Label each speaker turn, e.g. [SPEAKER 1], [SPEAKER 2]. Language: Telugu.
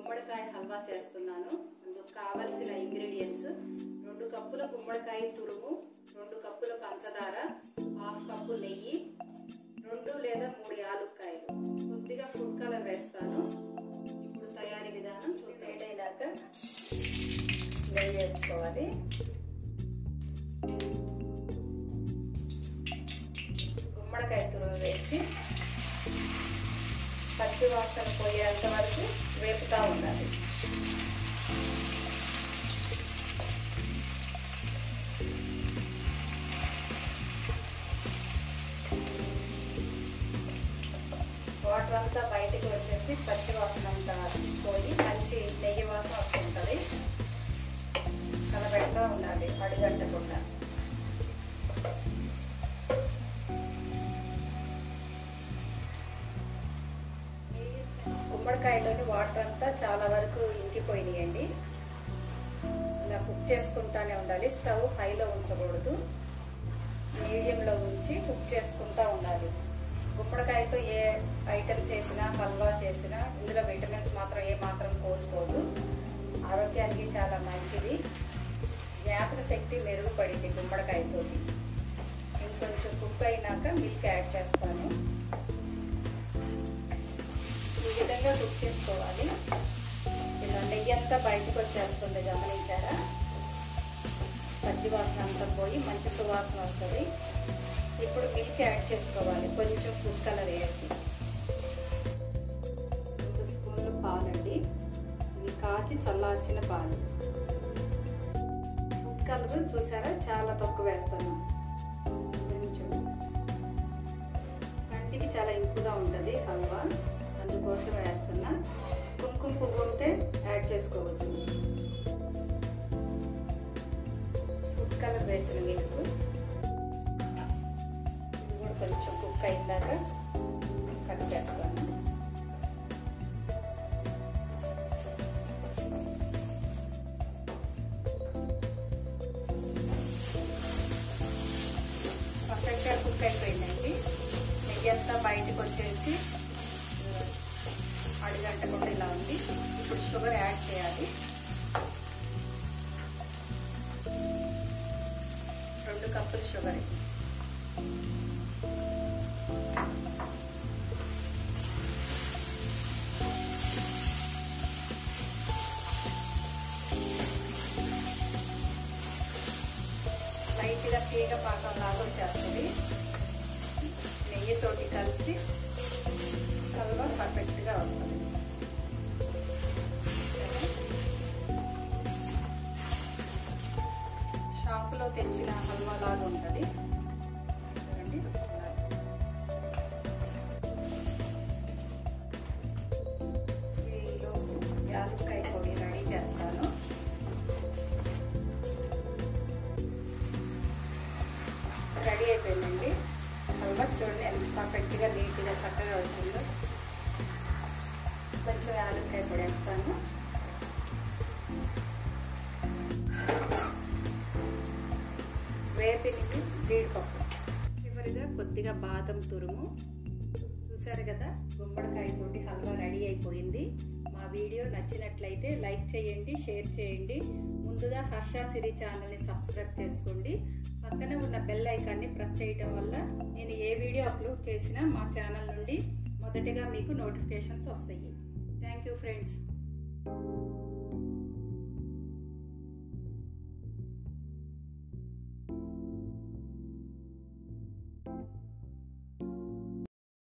[SPEAKER 1] గుమ్మడికాయ హల్వా చేస్తున్నాను అందుకు కావలసిన ఇంగ్రీడియంట్స్ రెండు కప్పుల గుమ్మడికాయ తురుము రెండు కప్పుల పంచదార హాఫ్ కప్పు నెయ్యి రెండు లేదా మూడు యాలుక్కాయలు కొద్దిగా ఫుడ్ కలర్ వేస్తాను ఇప్పుడు తయారీ విధానం చూడైనాక నెయ్యి వేసుకోవాలి గుమ్మడికాయ తురుము వేసి పచ్చి వాసన పోయేంత వరకు వేపుతూ ఉండాలి వాటర్ అంతా బయటికి వచ్చేసి పచ్చి వాసన అంతా పోయి మంచి నెయ్యి వాసన వస్తుంటుంది కలబెడతా ఉండాలి అడిగట్టకుండా గుమ్మడికాయలోని వాటర్ అంతా చాలా వరకు ఇంకిపోయినాయండి ఇలా కుక్ చేసుకుంటానే ఉండాలి స్టవ్ హైలో ఉంచకూడదు మీడియంలో ఉంచి కుక్ చేసుకుంటా ఉండాలి గుమ్మడికాయతో ఏ ఐటెం చేసినా హల్వా చేసినా ఇందులో విటమిన్స్ మాత్రం ఏ మాత్రం కోల్పోదు ఆరోగ్యానికి చాలా మంచిది జ్ఞాపక శక్తి మెరుగుపడింది గుమ్మడికాయతో ఇంకొంచెం కుక్ అయినాక మిల్క్ యాడ్ చేస్తాను ఈ విధంగా కుక్ చేసుకోవాలి ఇలా నెయ్యి అంతా బయటకు వచ్చేస్తుంది గమనించారా పచ్చి వాసన అంతా పోయి మంచి సువాసన వస్తుంది ఇప్పుడు మిల్క్ యాడ్ చేసుకోవాలి కొంచెం ఫుడ్ కలర్ వేసి రెండు స్పూన్లు పాలండి ఇవి కాచి చల్లార్చిన పాలు ఫుడ్ కలర్ చూసారా చాలా తక్కువ వేస్తాను కొంచెం కంటికి చాలా ఇంపుగా ఉంటుంది హల్వా అందుకోసం వేస్తున్నా కుంకుమ పువ్వు ఉంటే యాడ్ చేసుకోవచ్చు ఫుడ్ కలర్ వేసిన మిల్క్ ఇది కూడా కొంచెం కుక్ అయిందాక కలిపేస్తాను పర్ఫెక్ట్గా కుక్ అయిపోయిందండి నెయ్యి అంతా బయటకు వచ్చేసి అడిగంటకుండా ఇలా ఉంది ఇప్పుడు షుగర్ యాడ్ చేయాలి రెండు కప్పులు షుగర్ లైట్గా తీగ పాకం లాగా వచ్చేస్తుంది నెయ్యితోటి కలిసి హల్వా పర్ఫెక్ట్గా వస్తుంది షాపులో తెచ్చిన హల్వా లాగా ఉంటుంది చూడండి వీళ్ళు యాలక్కాయ పొడి రెడీ చేస్తాను రెడీ అయిపోయిందండి హల్వా చూడండి ఎంత పర్ఫెక్ట్గా నీట్గా చక్కగా వచ్చిందో కొంచెం యాలక్కాయ పొడి వేస్తాను వేపినికి జీడిపప్పు చివరిగా కొద్దిగా బాదం తురుము చూసారు కదా గుమ్మడికాయ తోటి హల్వా రెడీ అయిపోయింది మా వీడియో నచ్చినట్లయితే లైక్ చేయండి షేర్ చేయండి ముందుగా హర్ష సిరి ఛానల్ని సబ్స్క్రైబ్ చేసుకోండి పక్కనే ఉన్న బెల్ ఐకాన్ని ప్రెస్ చేయడం వల్ల నేను ఏ వీడియో అప్లోడ్ చేసినా మా ఛానల్ నుండి మొదటిగా మీకు నోటిఫికేషన్స్ వస్తాయి థ్యాంక్ యూ ఫ్రెండ్స్